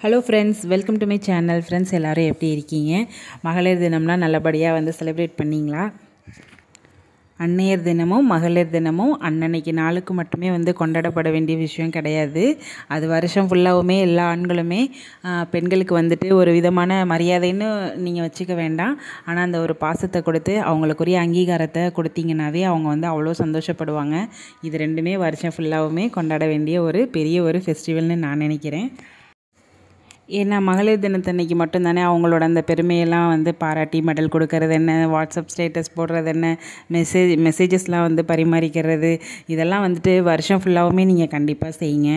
hello friends welcome to my channel friends எல்லோரும் எப்படி இருக்கீங்க மகளிர் தினம்லாம் நல்லபடியாக வந்து செலிப்ரேட் பண்ணிங்களா அன்னையர் தினமும் மகளிர் தினமும் அன்னன்னைக்கு நாளுக்கு மட்டுமே வந்து கொண்டாடப்பட வேண்டிய விஷயம் கிடையாது அது வருஷம் ஃபுல்லாகவுமே எல்லா ஆண்களுமே ஆஹ், பெண்களுக்கு வந்துட்டு ஒரு விதமான மரியாதைன்னு நீங்கள் வச்சுக்க வேண்டாம் ஆனால் அந்த ஒரு பாசத்தை கொடுத்து அவங்களுக்குரிய அங்கீகாரத்தை கொடுத்தீங்கன்னாவே அவங்க வந்து அவ்வளோ சந்தோஷப்படுவாங்க இது ரெண்டுமே வருஷம் ஃபுல்லாகவுமே கொண்டாட வேண்டிய ஒரு பெரிய ஒரு ஃபெஸ்டிவல்னு நான் நினைக்கிறேன் ஏன்னா மகளிர் தினத்தன்னைக்கு மட்டும்தானே அவங்களோட அந்த பெருமையெல்லாம் வந்து பாராட்டி மெடல் கொடுக்கறது என்ன வாட்ஸ்அப் ஸ்டேட்டஸ் போடுறது என்ன மெசேஜ் மெசேஜஸ்லாம் வந்து பரிமாறிக்கிறது இதெல்லாம் வந்துட்டு வருஷம் ஃபுல்லாகவுமே நீங்கள் கண்டிப்பாக செய்யுங்க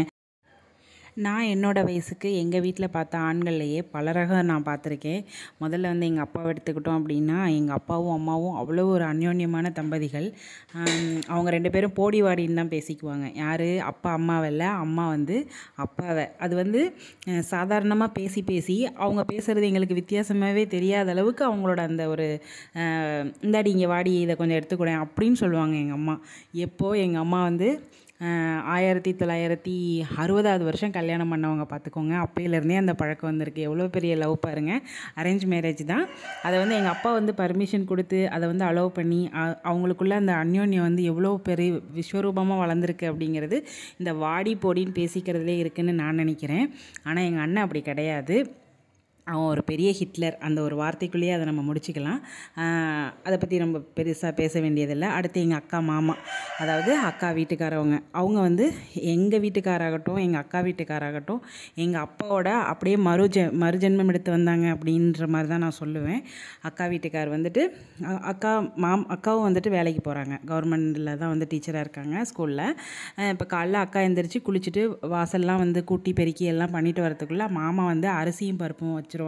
நான் என்னோட வயசுக்கு எங்கள் வீட்டில் பார்த்த ஆண்கள்லையே பல ரகம் நான் பார்த்துருக்கேன் முதல்ல வந்து எங்கள் அப்பாவை எடுத்துக்கிட்டோம் அப்படின்னா எங்கள் அப்பாவும் அம்மாவும் அவ்வளோ ஒரு அந்யோன்யமான தம்பதிகள் ஆம், அவங்க ரெண்டு பேரும் போடி வாடின்னு தான் பேசிக்குவாங்க யார் அப்பா அம்மாவில்ல அம்மா வந்து அப்பாவை அது வந்து சாதாரணமாக பேசி பேசி அவங்க பேசுகிறது எங்களுக்கு வித்தியாசமாகவே தெரியாத அளவுக்கு அவங்களோட அந்த ஒரு அஹ், இந்தாடி இங்கே வாடி இதை கொஞ்சம் எடுத்துக்கூடேன் அப்படின்னு சொல்லுவாங்க எங்கள் அம்மா எப்போ எங்கள் அம்மா வந்து ஆஹ் ஆயிரத்தி தொள்ளாயிரத்தி அறுபதாவது வருஷம் கல்யாணம் பண்ணவங்க பார்த்துக்கோங்க அப்பையிலேருந்தே அந்த பழக்கம் வந்திருக்கு எவ்வளோ பெரிய லவ் பாருங்கள் அரேஞ்ச் மேரேஜ் தான் அதை வந்து எங்கள் அப்பா வந்து பர்மிஷன் கொடுத்து அதை வந்து அலோவ் பண்ணி அ- அவங்களுக்குள்ள அந்த அந்யோன்யம் வந்து எவ்வளோ பெரிய விஸ்வரூபமாக வளர்ந்துருக்கு அப்படிங்கிறது இந்த வாடி போடின்னு பேசிக்கிறதுலே இருக்குன்னு நான் நினைக்கிறேன் ஆனால் எங்கள் அண்ணன் அப்படி கிடையாது அவன் ஒரு பெரிய ஹிட்லர் அந்த ஒரு வார்த்தைக்குள்ளேயே அதை நம்ம முடிச்சுக்கலாம் ஆஹ் அதை பற்றி நம்ம பெருசாக பேச வேண்டியதில்லை அடுத்து எங்கள் அக்கா மாமா அதாவது அக்கா வீட்டுக்காரவங்க அவங்க வந்து எங்கள் வீட்டுக்காராகட்டும் எங்கள் அக்கா வீட்டுக்காராகட்டும் எங்கள் அப்பாவோட அப்படியே மறுஜ மறுஜென்மம் எடுத்து வந்தாங்க அப்படின்ற மாதிரி தான் நான் சொல்லுவேன் அக்கா வீட்டுக்கார் வந்துட்டு அ- அக்கா மாம் அக்காவும் வந்துட்டு வேலைக்கு போகிறாங்க கவர்மெண்டில் தான் வந்து டீச்சராக இருக்காங்க ஸ்கூலில் இப்போ காலைல அக்கா எந்திரிச்சு குளிச்சுட்டு வாசல்லாம் வந்து கூட்டி பெருக்கி எல்லாம் பண்ணிட்டு வரதுக்குள்ளே மாமா வந்து அரிசியும் பருப்பும் வச்சுருவாங்க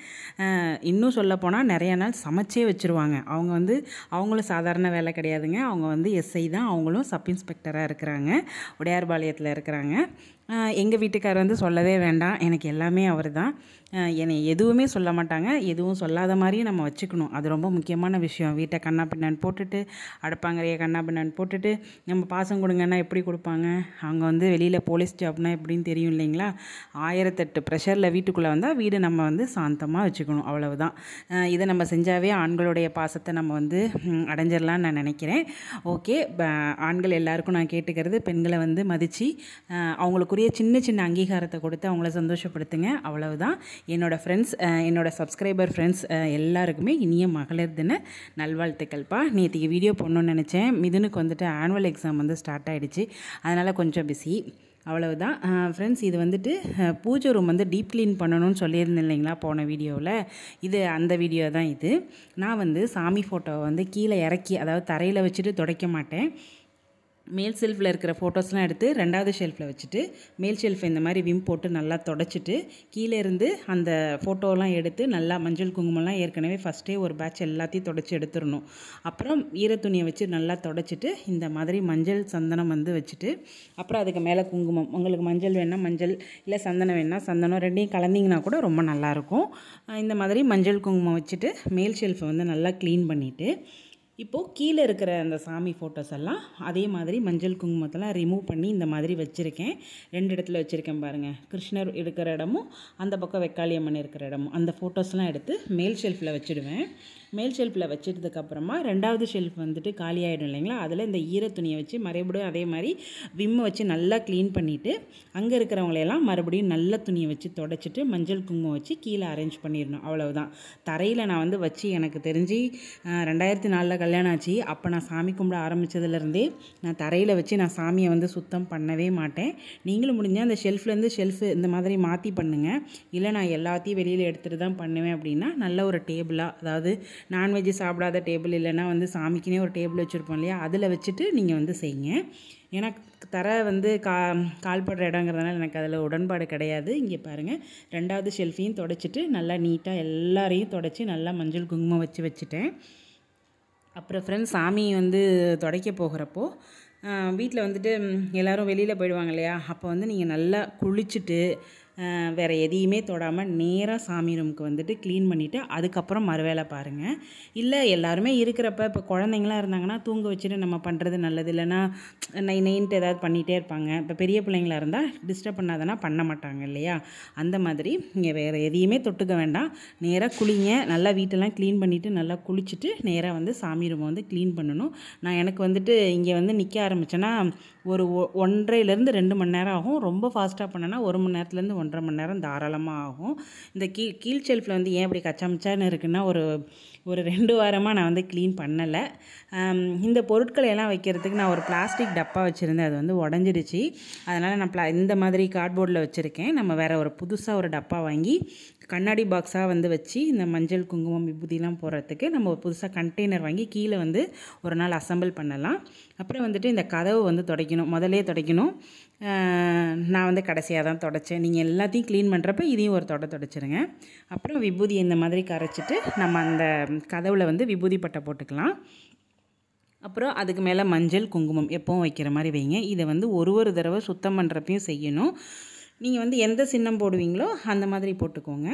அஹ் இன்னும் சொல்லப்போனால் நிறைய நாள் சமைச்சே வச்சுருவாங்க அவங்க வந்து அவங்களும் சாதாரண வேலை கிடையாதுங்க அவங்க வந்து எஸ்ஐ தான் அவங்களும் சப் இன்ஸ்பெக்டராக இருக்கிறாங்க உடையார்பாளையத்தில் இருக்கிறாங்க எங்கள் வீட்டுக்கார் வந்து சொல்லவே வேண்டாம் எனக்கு எல்லாமே அவர் தான் என்னை எதுவுமே சொல்ல மாட்டாங்க எதுவும் சொல்லாத மாதிரியும் நம்ம வச்சுக்கணும் அது ரொம்ப முக்கியமான விஷயம் வீட்டை கண்ணா பின்னான்னு போட்டுட்டு அடுப்பாங்கறையை கண்ணா பின்னான்னு போட்டுட்டு நம்ம பாசம் கொடுங்கன்னா எப்படி கொடுப்பாங்க அவங்க வந்து வெளியில் போலீஸ் ஜாப்னா எப்படின்னு தெரியும் இல்லைங்களா ஆயிரத்தெட்டு ப்ரெஷரில் வீட்டுக்குள்ளே வந்தால் வீடு நம்ம வந்து சாந்தமாக வச்சுக்கணும் அவ்வளவுதான் அஹ் இதை நம்ம செஞ்சாவே ஆண்களுடைய பாசத்தை நம்ம வந்து ம், அடைஞ்சிடலாம்னு நான் நினைக்கிறேன் ஓகே ஆண்கள் எல்லாருக்கும் நான் கேட்டுக்கிறது பெண்களை வந்து மதித்து அவங்களுக்குரிய சின்ன சின்ன அங்கீகாரத்தை கொடுத்து அவங்கள சந்தோஷப்படுத்துங்க அவ்வளவுதான் என்னோட ஃப்ரெண்ட்ஸ் என்னோட சப்ஸ்கிரைபர் ஃப்ரெண்ட்ஸ் எல்லாருக்குமே இனிய மகளிர் தின நல்வாழ்த்துக்கள்ப்பா நேற்றுக்கு வீடியோ போடணும்னு நினச்சேன் மிதுனுக்கு வந்துட்டு ஆனுவல் எக்ஸாம் வந்து ஸ்டார்ட் ஆகிடுச்சு அதனால் கொஞ்சம் பிஸி அவ்வளவுதான் ஃப்ரெண்ட்ஸ் இது வந்துட்டு அஹ், பூஜை ரூம் வந்து டீப் க்ளீன் பண்ணணும்னு சொல்லியிருந்தேன் இல்லைங்களா போன வீடியோவில் இது அந்த வீடியோ தான் இது நான் வந்து சாமி ஃபோட்டோவை வந்து கீழே இறக்கி அதாவது தரையில் வச்சுட்டு துடைக்க மாட்டேன் மேல் ஷெல்ஃபில் இருக்கிற ஃபோட்டோஸ்லாம் எடுத்து ரெண்டாவது ஷெல்ஃபில் வச்சுட்டு மேல் ஷெல்ஃப் இந்த மாதிரி விம் போட்டு நல்லா தொடச்சிட்டு கீழே இருந்து அந்த ஃபோட்டோலாம் எடுத்து நல்லா மஞ்சள் குங்குமம்லாம் ஏற்கனவே ஃபஸ்ட்டே ஒரு பேட்ச் எல்லாத்தையும் தொடச்சி எடுத்துடணும் அப்புறம் ஈரத்துணியை வச்சு நல்லா தொடச்சிட்டு இந்த மாதிரி மஞ்சள் சந்தனம் வந்து வச்சுட்டு அப்புறம் அதுக்கு மேலே குங்குமம் உங்களுக்கு மஞ்சள் வேணால் மஞ்சள் இல்லை சந்தனம் வேணால் சந்தனம் ரெண்டையும் கலந்தீங்கன்னா கூட ரொம்ப நல்லாயிருக்கும் இந்த மாதிரி மஞ்சள் குங்குமம் வச்சுட்டு மேல் ஷெல்ஃபை வந்து நல்லா க்ளீன் பண்ணிவிட்டு இப்போது கீழே இருக்கிற அந்த சாமி ஃபோட்டோஸ் எல்லாம் அதே மாதிரி மஞ்சள் குங்குமத்தெல்லாம் ரிமூவ் பண்ணி இந்த மாதிரி வச்சுருக்கேன் ரெண்டு இடத்துல வச்சுருக்கேன் பாருங்கள் கிருஷ்ணர் இருக்கிற இடமும் அந்த பக்கம் வெக்காளியம்மன் இருக்கிற இடமும் அந்த ஃபோட்டோஸ்லாம் எடுத்து மேல் ஷெல்ஃபில் வச்சுடுவேன் மேல் ஷெல்ஃபில் வச்சதுக்கப்புறமா ரெண்டாவது ஷெல்ஃப் வந்துட்டு காலி ஆகிடும் இல்லைங்களா அதில் இந்த ஈரத்துணியை வச்சு மறுபடியும் அதே மாதிரி விம்மை வச்சு நல்லா க்ளீன் பண்ணிவிட்டு அங்கே இருக்கிறவங்களையெல்லாம் மறுபடியும் நல்ல துணியை வச்சு தொடச்சிட்டு மஞ்சள் குங்குமம் வச்சு கீழே அரேஞ்ச் பண்ணிடணும் அவ்வளவுதான் தரையில் நான் வந்து வச்சு எனக்கு தெரிஞ்சு அஹ், ரெண்டாயிரத்தி நாலில் கல்யாணம் ஆச்சு அப்போ நான் சாமி கும்பிட ஆரம்பித்ததுலேருந்தே நான் தரையில் வச்சு நான் சாமியை வந்து சுத்தம் பண்ணவே மாட்டேன் நீங்களும் முடிஞ்சால் அந்த ஷெல்ஃப்லேருந்து ஷெல்ஃபு இந்த மாதிரி மாற்றி பண்ணுங்கள் இல்லை நான் எல்லாத்தையும் வெளியில் எடுத்துகிட்டு தான் பண்ணுவேன் அப்படின்னா நல்ல ஒரு டேபிளாக அதாவது நான்வெஜ் சாப்பிடாத டேபிள் இல்லைன்னா வந்து சாமிக்குனே ஒரு டேபிள் வச்சுருப்போம் இல்லையா அதில் வச்சுட்டு நீங்கள் வந்து செய்யுங்க ஏன்னா தர வந்து கா கால்படுற இடங்கிறதுனால எனக்கு அதில் உடன்பாடு கிடையாது இங்கே பாருங்கள் ரெண்டாவது ஷெல்ஃபையும் தொடச்சிட்டு நல்லா நீட்டாக எல்லாரையும் தொடச்சி நல்லா மஞ்சள் குங்குமம் வச்சு வச்சுட்டேன் அப்புறம் ஃப்ரெண்ட்ஸ் சாமி வந்து துடைக்க போகிறப்போ வீட்டில் வந்துட்டு ம், எல்லாரும் வெளியில் போயிடுவாங்க இல்லையா அப்போ வந்து நீங்கள் நல்லா குளிச்சுட்டு அஹ், வேறு எதையுமே தொடாமல் நேராக சாமி ரூமுக்கு வந்துட்டு க்ளீன் பண்ணிவிட்டு அதுக்கப்புறம் மறுவேளை பாருங்கள் இல்லை எல்லாருமே இருக்கிறப்ப இப்போ குழந்தைங்களாம் இருந்தாங்கன்னா தூங்க வச்சுட்டு நம்ம பண்ணுறது நல்லது இல்லைன்னா நை நைன்ட்டு ஏதாவது பண்ணிகிட்டே இருப்பாங்க இப்போ பெரிய பிள்ளைங்களா இருந்தால் டிஸ்டர்ப் பண்ணாதனா பண்ண மாட்டாங்க இல்லையா அந்த மாதிரி நீங்கள் வேறு எதையுமே தொட்டுக்க வேண்டாம் நேராக குளிங்க நல்லா வீட்டெல்லாம் க்ளீன் பண்ணிவிட்டு நல்லா குளிச்சுட்டு நேராக வந்து சாமி ரூமை வந்து க்ளீன் பண்ணணும் நான் எனக்கு வந்துட்டு இங்கே வந்து நிற்க ஆரம்பித்தேன்னா ஒரு ஒ- ஒன்றரைலேருந்து ரெண்டு மணி நேரம் ஆகும் ரொம்ப ஃபாஸ்ட்டாக பண்ணேன்னா ஒரு மணி நேரத்துலேருந்து ஒன்றரை மணி நேரம் தாராளமாக ஆகும் இந்த கீழ் கீழ் ஷெல்ஃபில் வந்து ஏன் இப்படி கச்சாமிச்சான்னு இருக்குன்னா ஒரு ஒரு ரெண்டு வாரமாக நான் வந்து க்ளீன் பண்ணலை இந்த பொருட்களை எல்லாம் வைக்கிறதுக்கு நான் ஒரு பிளாஸ்டிக் டப்பா வச்சுருந்தேன் அது வந்து உடஞ்சிடுச்சு அதனால் நான் ப்ளா இந்த மாதிரி கார்ட்போர்டில் வச்சுருக்கேன் நம்ம வேறு ஒரு புதுசாக ஒரு டப்பா வாங்கி கண்ணாடி பாக்ஸாக வந்து வச்சு இந்த மஞ்சள் குங்குமம் விபூதிலாம் போடுறதுக்கு நம்ம ஒரு புதுசாக கண்டெய்னர் வாங்கி கீழே வந்து ஒரு நாள் அசெம்பிள் பண்ணலாம் அப்புறம் வந்துட்டு இந்த கதவு வந்து துடைக்கணும் முதலே துடைக்கணும் அஹ் நான் வந்து கடைசியாக தான் தொடச்சேன் நீங்கள் எல்லாத்தையும் க்ளீன் பண்ணுறப்ப இதையும் ஒரு தொடை தொடச்சிருங்க அப்புறம் விபூதி இந்த மாதிரி கரைச்சிட்டு நம்ம அந்த கதவுல வந்து விபூதி பட்டை போட்டுக்கலாம் அப்புறம் அதுக்கு மேலே மஞ்சள் குங்குமம் எப்பவும் வைக்கிற மாதிரி வைங்க இதை வந்து ஒரு ஒரு தடவை சுத்தம் பண்ணுறப்பையும் செய்யணும் நீங்கள் வந்து எந்த சின்னம் போடுவீங்களோ அந்த மாதிரி போட்டுக்கோங்க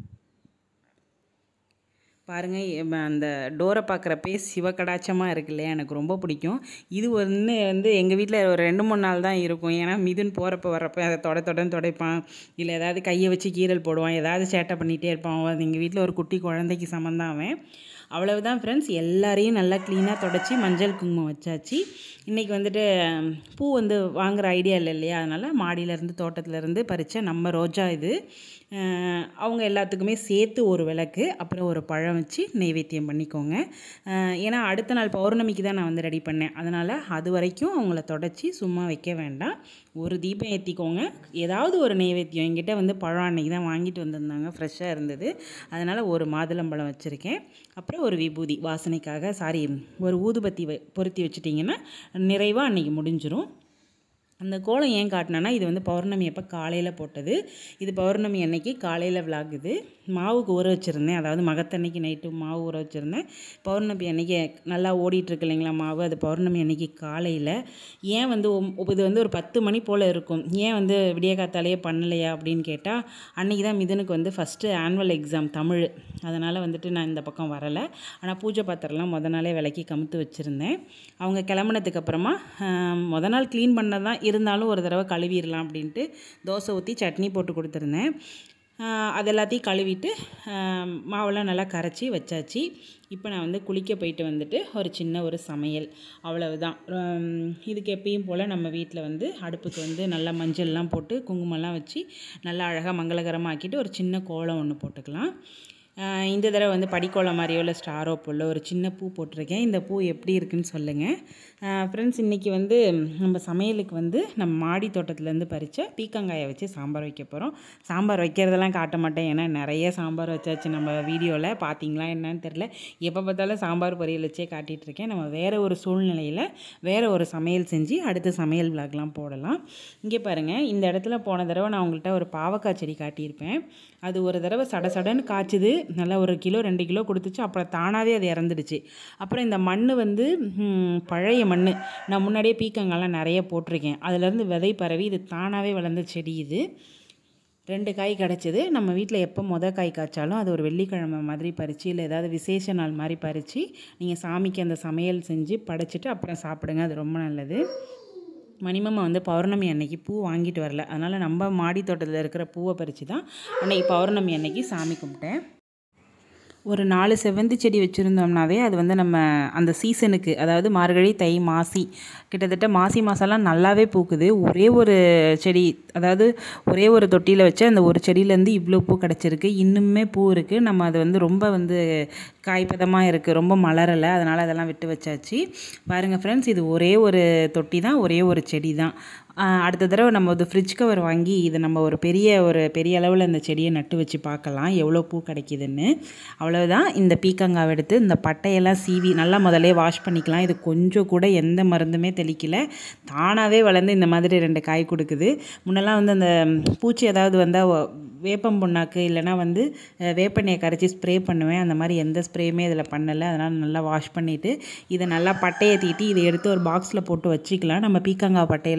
பாருங்கள் அந்த டோரை பார்க்குறப்பே சிவகடாச்சமாக இருக்கு இல்லையா எனக்கு ரொம்ப பிடிக்கும் இது ஒன்று வந்து எங்கள் வீட்டில் ஒரு ரெண்டு மூணு நாள் தான் இருக்கும் ஏன்னா மிதுன் போகிறப்ப வர்றப்ப அதை தொட தொடன்னு துடைப்பான் இல்லை ஏதாவது கையை வச்சு கீரல் போடுவான் ஏதாவது சேட்டை பண்ணிகிட்டே இருப்பான் அவன் எங்கள் வீட்டில் ஒரு குட்டி குழந்தைக்கு சமந்தான் அவன் அவ்வளவுதான் ஃப்ரெண்ட்ஸ் எல்லாரையும் நல்லா க்ளீனாக தொடச்சி மஞ்சள் குங்குமம் வச்சாச்சு இன்றைக்கி வந்துட்டு ம், பூ வந்து வாங்குற ஐடியா இல்லை இல்லையா அதனால் மாடியிலேருந்து தோட்டத்துலேருந்து பறித்த நம்ம ரோஜா இது அஹ், அவங்க எல்லாத்துக்குமே சேர்த்து ஒரு விளக்கு அப்புறம் ஒரு பழம் வச்சு நெய்வேத்தியம் பண்ணிக்கோங்க அஹ், ஏன்னா அடுத்த நாள் பௌர்ணமிக்கு தான் நான் வந்து ரெடி பண்ணேன் அதனால் அது வரைக்கும் அவங்கள தொடச்சி சும்மா வைக்க வேண்டாம் ஒரு தீபம் ஏற்றிக்கோங்க ஏதாவது ஒரு நெய்வேத்தியம் என்கிட்ட வந்து பழம் அன்னைக்கு தான் வாங்கிட்டு வந்திருந்தாங்க ஃப்ரெஷ்ஷாக இருந்தது அதனால் ஒரு மாதுளம்பழம் வச்சுருக்கேன் அப்புறம் ஒரு விபூதி வாசனைக்காக சாரி ஒரு ஊதுபத்தி வ- பொருத்தி வச்சிட்டிங்கன்னா நிறைவாக அன்னைக்கு முடிஞ்சிரும் அந்த கோலம் ஏன் காட்டினேன்னா இது வந்து பௌர்ணமி அப்போ காலையில் போட்டது இது பௌர்ணமி அன்னைக்கு காலையில் விளாக் இது மாவுக்கு ஊற வச்சுருந்தேன் அதாவது மகத்தன்னைக்கு நைட்டு மாவு ஊற வச்சுருந்தேன் பௌர்ணமி அன்னைக்கு நல்லா ஓடிட்டுருக்கு இல்லைங்களா மாவு அது பௌர்ணமி அன்னைக்கு காலையில் ஏன் வந்து ஒம்- இது வந்து ஒரு பத்து மணி போல் இருக்கும் ஏன் வந்து விடிய காத்தாலேயே பண்ணலையா அப்படின்னு கேட்டால் அன்றைக்கி தான் மிதனுக்கு வந்து ஃபஸ்ட்டு ஆனுவல் எக்ஸாம் தமிழ் அதனால் வந்துட்டு நான் இந்த பக்கம் வரலை ஆனால் பூஜை பாத்திரம்லாம் முத நாளே விளக்கி கமுத்து வச்சுருந்தேன் அவங்க கிளம்புனதுக்கு அப்புறமா ஆம், முத நாள் க்ளீன் பண்ணதான் இருந்தாலும் ஒரு தடவை கழுவிடலாம் அப்படின்ட்டு தோசை ஊற்றி சட்னி போட்டு கொடுத்துருந்தேன் ஆஹ், அது எல்லாத்தையும் கழுவிட்டு ஆம், மாவெல்லாம் நல்லா கரைச்சி வச்சாச்சு இப்போ நான் வந்து குளிக்க போயிட்டு வந்துட்டு ஒரு சின்ன ஒரு சமையல் அவ்வளவுதான் ஆம், இதுக்கு எப்பயும் போல் நம்ம வீட்டில் வந்து அடுப்புக்கு வந்து நல்லா மஞ்சள்லாம் போட்டு குங்குமம்லாம் வச்சு நல்லா அழகாக மங்களகரமாக ஆக்கிட்டு ஒரு சின்ன கோலம் ஒன்று போட்டுக்கலாம் ஆஹ் இந்த தடவை வந்து படிக்கோலம் மாதிரியோ இல்லை ஸ்டாரோ போல் ஒரு சின்ன பூ போட்டிருக்கேன் இந்த பூ எப்படி இருக்குன்னு சொல்லுங்கள் ஃப்ரெண்ட்ஸ் இன்றைக்கி வந்து நம்ம சமையலுக்கு வந்து நம்ம மாடி தோட்டத்துலேருந்து பறித்த பீக்கங்காயை வச்சு சாம்பார் வைக்க போகிறோம் சாம்பார் வைக்கிறதெல்லாம் காட்ட மாட்டேன் ஏன்னா நிறைய சாம்பார் வச்சாச்சு நம்ம வீடியோவில் பார்த்தீங்களா என்னன்னு தெரில எப்போ பார்த்தாலும் சாம்பார் பொரியல் வச்சே காட்டிகிட்டு இருக்கேன் நம்ம வேறு ஒரு சூழ்நிலையில் வேறு ஒரு சமையல் செஞ்சு அடுத்த சமையல் விளாக்லாம் போடலாம் இங்கே பாருங்கள் இந்த இடத்துல போன தடவை நான் உங்கள்கிட்ட ஒரு பாவக்காய் செடி காட்டியிருப்பேன் அது ஒரு தடவை சட சடன்னு காய்ச்சுது நல்லா ஒரு கிலோ ரெண்டு கிலோ கொடுத்துச்சு அப்புறம் தானாகவே அது இறந்துடுச்சு அப்புறம் இந்த மண் வந்து ம், பழைய மண் நான் முன்னாடியே பீக்கங்காலாம் நிறைய போட்டிருக்கேன் அதுலேருந்து விதை பரவி இது தானாகவே வளர்ந்த செடி இது ரெண்டு காய் கிடச்சிது நம்ம வீட்டில் எப்போ மொதல் காய் காய்ச்சாலும் அது ஒரு வெள்ளிக்கிழமை மாதிரி பறித்து இல்லை ஏதாவது விசேஷ நாள் மாதிரி பறித்து நீங்கள் சாமிக்கு அந்த சமையல் செஞ்சு படைச்சிட்டு அப்புறம் சாப்பிடுங்க அது ரொம்ப நல்லது மணிமம்மா வந்து பௌர்ணமி அன்னைக்கு பூ வாங்கிட்டு வரல அதனால் நம்ம மாடி தோட்டத்தில் இருக்கிற பூவை பறித்து தான் அன்னைக்கு பௌர்ணமி அன்னைக்கு சாமி கும்பிட்டேன் ஒரு நாலு செவ்வந்தி செடி வச்சுருந்தோம்னாவே அது வந்து நம்ம அந்த சீசனுக்கு அதாவது மார்கழி தை மாசி கிட்டத்தட்ட மாசி மாதம்லாம் நல்லாவே பூக்குது ஒரே ஒரு செடி அதாவது ஒரே ஒரு தொட்டியில் வச்சு அந்த ஒரு செடியிலேருந்து இவ்வளோ பூ கிடச்சிருக்கு இன்னுமே பூ இருக்குது நம்ம அது வந்து ரொம்ப வந்து காய்ப்பதமாக இருக்குது ரொம்ப மலரலை அதனால் அதெல்லாம் விட்டு வச்சாச்சு பாருங்கள் ஃப்ரெண்ட்ஸ் இது ஒரே ஒரு தொட்டி தான் ஒரே ஒரு செடி தான் ஆஹ் அடுத்த தடவை நம்ம ஒரு ஃப்ரிட்ஜ் கவர் வாங்கி இதை நம்ம ஒரு பெரிய ஒரு பெரிய அளவில் இந்த செடியை நட்டு வச்சு பார்க்கலாம் எவ்வளோ பூ கிடைக்குதுன்னு அவ்வளவுதான் இந்த பீக்கங்காவை எடுத்து இந்த பட்டையெல்லாம் சீவி நல்லா முதல்ல வாஷ் பண்ணிக்கலாம் இது கொஞ்சம் கூட எந்த மருந்துமே தெளிக்கல தானாகவே வளர்ந்து இந்த மாதிரி ரெண்டு காய் கொடுக்குது முன்னெல்லாம் வந்து அந்த பூச்சி ஏதாவது வந்தால் வேப்பம் புண்ணாக்கு இல்லைனா வந்து அஹ், வேப்பெண்ணெயை கரைச்சி ஸ்ப்ரே பண்ணுவேன் அந்த மாதிரி எந்த ஸ்ப்ரேயுமே இதில் பண்ணலை அதனால் நல்லா வாஷ் பண்ணிவிட்டு இதை நல்லா பட்டையை தீட்டி இதை எடுத்து ஒரு பாக்ஸில் போட்டு வச்சுக்கலாம் நம்ம பீக்கங்காய் பட்டையில் சட்னி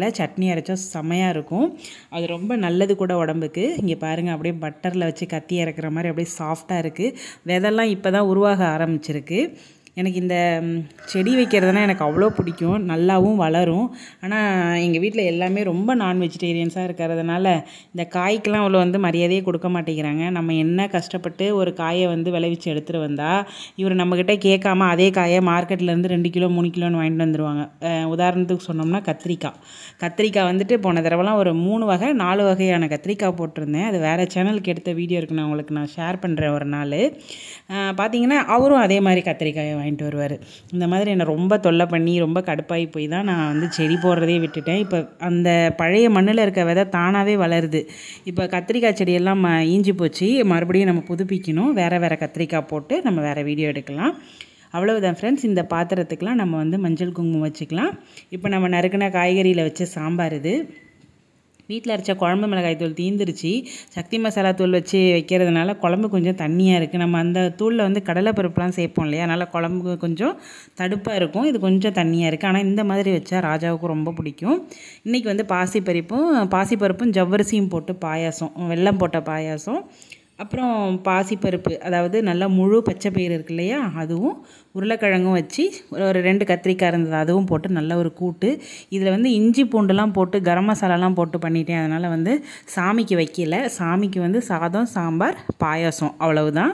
பண்ணி அரைச்சா செமையாக இருக்கும் அது ரொம்ப நல்லது கூட உடம்புக்கு இங்கே பாருங்கள் அப்படியே பட்டரில் வச்சு கத்தி இறக்குற மாதிரி அப்படியே சாஃப்டாக இருக்குது விதெல்லாம் இப்போ தான் உருவாக ஆரம்பிச்சிருக்கு எனக்கு இந்த ம், செடி வைக்கிறதுனா எனக்கு அவ்வளோ பிடிக்கும் நல்லாவும் வளரும் ஆனால் எங்கள் வீட்டில் எல்லாமே ரொம்ப நான் வெஜிடேரியன்ஸாக இருக்கிறதுனால இந்த காய்க்கெலாம் அவ்வளோ வந்து மரியாதையே கொடுக்க மாட்டேங்கிறாங்க நம்ம என்ன கஷ்டப்பட்டு ஒரு காயை வந்து விளைவிச்சு எடுத்துகிட்டு வந்தால் இவர் நம்மக்கிட்ட கேட்காம அதே காயை மார்க்கெட்லேருந்து ரெண்டு கிலோ மூணு கிலோன்னு வாங்கிட்டு வந்துடுவாங்க அஹ் உதாரணத்துக்கு சொன்னோம்னா கத்திரிக்காய் கத்திரிக்காய் வந்துட்டு போன தடவைலாம் ஒரு மூணு வகை நாலு வகையான கத்திரிக்காய் போட்டிருந்தேன் அது வேறு சேனலுக்கு எடுத்த வீடியோ இருக்கு நான் உங்களுக்கு நான் ஷேர் பண்ணுறேன் ஒரு நாள் அஹ் பார்த்தீங்கன்னா அவரும் அதே மாதிரி கத்திரிக்காயை வாங்கிட்டு வருவார் இந்த மாதிரி என்னை ரொம்ப தொல்லை பண்ணி ரொம்ப கடுப்பாகி போய் தான் நான் வந்து செடி போடுறதே விட்டுட்டேன் இப்போ அந்த பழைய மண்ணில் இருக்க விதை தானாகவே வளருது இப்போ கத்திரிக்காய் செடியெல்லாம் ம- ஈஞ்சி போச்சு மறுபடியும் நம்ம புதுப்பிக்கணும் வேறு வேறு கத்திரிக்காய் போட்டு நம்ம வேறு வீடியோ எடுக்கலாம் அவ்வளவுதான் ஃப்ரெண்ட்ஸ் இந்த பாத்திரத்துக்கெலாம் நம்ம வந்து மஞ்சள் குங்குமம் வச்சுக்கலாம் இப்போ நம்ம நறுக்கின காய்கறியில் வச்ச சாம்பார் இது வீட்டில் அரைச்ச குழம்பு மிளகாய் தூள் தீந்துருச்சு சக்தி மசாலா தூள் வச்சு வைக்கிறதுனால குழம்பு கொஞ்சம் தண்ணியாக இருக்குது நம்ம அந்த தூளில் வந்து கடலைப்பருப்புலாம் சேர்ப்போம் இல்லையா அதனால் குழம்பு கொஞ்சம் தடுப்பாக இருக்கும் இது கொஞ்சம் தண்ணியாக இருக்குது ஆனால் இந்த மாதிரி வச்சா ராஜாவுக்கு ரொம்ப பிடிக்கும் இன்றைக்கி வந்து பாசிப்பருப்பும் பாசிப்பருப்பும் ஜவ்வரிசியும் போட்டு பாயாசம் வெல்லம் போட்ட பாயாசம் அப்புறம் பாசிப்பருப்பு அதாவது நல்லா முழு பச்சை பயிறு இருக்கு இல்லையா அதுவும் உருளைக்கிழங்கும் வச்சு ஒரு ஒரு ரெண்டு கத்திரிக்காய் இருந்தது அதுவும் போட்டு நல்ல ஒரு கூட்டு இதில் வந்து இஞ்சி பூண்டுலாம் போட்டு கரம் மசாலாலாம் போட்டு பண்ணிட்டேன் அதனால் வந்து சாமிக்கு வைக்கல சாமிக்கு வந்து சாதம் சாம்பார் பாயாசம் அவ்வளவுதான்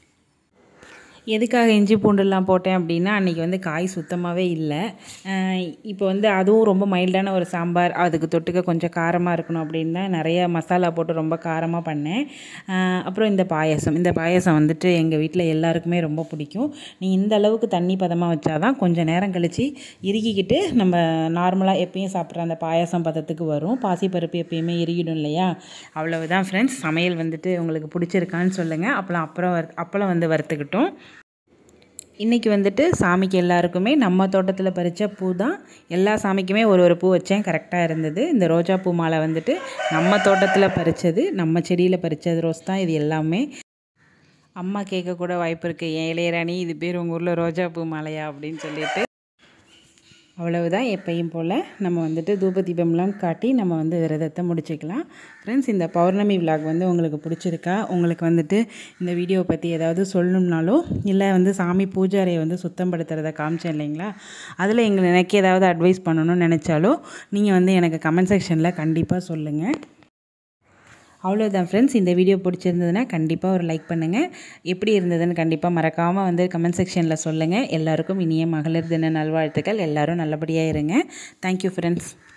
எதுக்காக இஞ்சி பூண்டுலாம் போட்டேன் அப்படின்னா அன்றைக்கி வந்து காய் சுத்தமாகவே இல்லை இப்போ வந்து அதுவும் ரொம்ப மைல்டான ஒரு சாம்பார் அதுக்கு தொட்டுக்க கொஞ்சம் காரமாக இருக்கணும் அப்படின்னு தான் நிறைய மசாலா போட்டு ரொம்ப காரமாக பண்ணேன் அஹ் அப்புறம் இந்த பாயாசம் இந்த பாயாசம் வந்துட்டு எங்கள் வீட்டில் எல்லாருக்குமே ரொம்ப பிடிக்கும் நீ இந்த அளவுக்கு தண்ணி பதமாக வச்சாதான் கொஞ்சம் நேரம் கழித்து இறுக்கிக்கிட்டு நம்ம நார்மலாக எப்பயும் சாப்பிட்ற அந்த பாயாசம் பதத்துக்கு வரும் பாசிப்பருப்பு எப்பயுமே இறுகிடும் இல்லையா அவ்வளவுதான் ஃப்ரெண்ட்ஸ் சமையல் வந்துட்டு உங்களுக்கு பிடிச்சிருக்கான்னு சொல்லுங்கள் அப்பளம் அப்புறம் வறு அப்பளம் வந்து வறுத்துக்கிட்டோம் இன்றைக்கி வந்துட்டு சாமிக்கு எல்லாருக்குமே நம்ம தோட்டத்தில் பறித்த பூ தான் எல்லா சாமிக்குமே ஒரு ஒரு பூ வச்சேன் கரெக்டாக இருந்தது இந்த ரோஜா பூ மாலை வந்துட்டு நம்ம தோட்டத்தில் பறித்தது நம்ம செடியில் பறித்தது ரோஸ் தான் இது எல்லாமே அம்மா கேட்கக்கூட வாய்ப்பு இருக்குது ஏன் இளையராணி இது பேர் உங்கள் ஊரில் ரோஜா பூ மாலையா அப்படின்னு சொல்லிட்டு அவ்வளவுதான் எப்பயும் போல் நம்ம வந்துட்டு தூப தீபம்லாம் காட்டி நம்ம வந்து விரதத்தை முடிச்சுக்கலாம் ஃப்ரெண்ட்ஸ் இந்த பௌர்ணமி விலாக் வந்து உங்களுக்கு பிடிச்சிருக்கா உங்களுக்கு வந்துட்டு இந்த வீடியோவை பற்றி ஏதாவது சொல்லணும்னாலோ இல்லை வந்து சாமி பூஜை அறையை வந்து சுத்தம் படுத்துறதை காமிச்சேன் இல்லைங்களா அதில் எங்களை எனக்கு ஏதாவது அட்வைஸ் பண்ணணும்னு நினச்சாலோ நீங்கள் வந்து எனக்கு கமெண்ட் செக்ஷனில் கண்டிப்பாக சொல்லுங்கள் அவ்வளோதான் ஃப்ரெண்ட்ஸ் இந்த வீடியோ பிடிச்சிருந்ததுன்னா கண்டிப்பாக ஒரு லைக் பண்ணுங்கள் எப்படி இருந்ததுன்னு கண்டிப்பாக மறக்காமல் வந்து கமெண்ட் செக்ஷனில் சொல்லுங்கள் எல்லாருக்கும் இனிய மகளிர் தின நல்வாழ்த்துக்கள் எல்லாரும் நல்லபடியாக இருங்க தேங்க்யூ ஃப்ரெண்ட்ஸ்